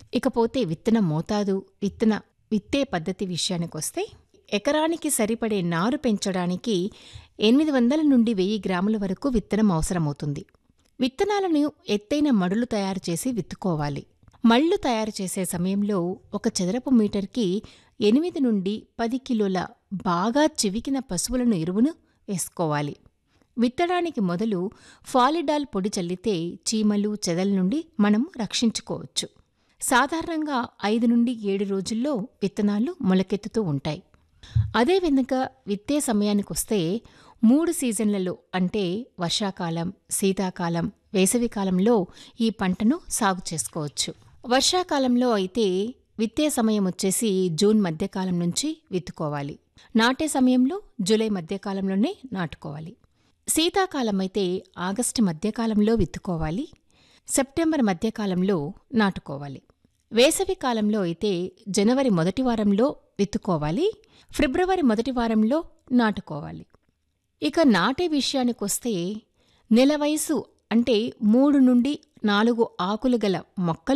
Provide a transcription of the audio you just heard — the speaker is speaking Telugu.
ఇకపోతే విత్తన మోతాదు విత్తన విత్తే పద్ధతి విషయానికొస్తే ఎకరానికి సరిపడే నారు పెంచడానికి ఎనిమిది వందల నుండి వెయ్యి గ్రాముల వరకు విత్తనం అవసరమవుతుంది విత్తనాలను ఎత్తైన మడులు తయారు చేసి విత్తుకోవాలి మళ్ళు తయారు చేసే సమయంలో ఒక చదరపు మీటర్కి ఎనిమిది నుండి పది కిలోల బాగా చివికిన పశువులను ఎరువును వేసుకోవాలి విత్తడానికి మొదలు ఫాలిడాల్ పొడి చల్లితే చీమలు చెదల నుండి మనం రక్షించుకోవచ్చు సాధారణంగా ఐదు నుండి ఏడు రోజుల్లో విత్తనాలు మొలకెత్తుతూ ఉంటాయి అదే విధంగా విత్తే సమయానికొస్తే మూడు సీజన్లలో అంటే వర్షాకాలం శీతాకాలం వేసవికాలంలో ఈ పంటను సాగు చేసుకోవచ్చు వర్షాకాలంలో అయితే విత్తే సమయం వచ్చేసి జూన్ మధ్యకాలం నుంచి విత్తుకోవాలి నాటే సమయంలో జూలై మధ్యకాలంలోనే నాటుకోవాలి శీతాకాలం అయితే ఆగస్టు మధ్యకాలంలో విత్తుకోవాలి సెప్టెంబర్ మధ్యకాలంలో నాటుకోవాలి వేసవి కాలంలో అయితే జనవరి మొదటి వారంలో విత్తుకోవాలి ఫిబ్రవరి మొదటి వారంలో నాటుకోవాలి ఇక నాటే విషయానికొస్తే నెల వయసు అంటే మూడు నుండి నాలుగు ఆకులు గల మొక్కలు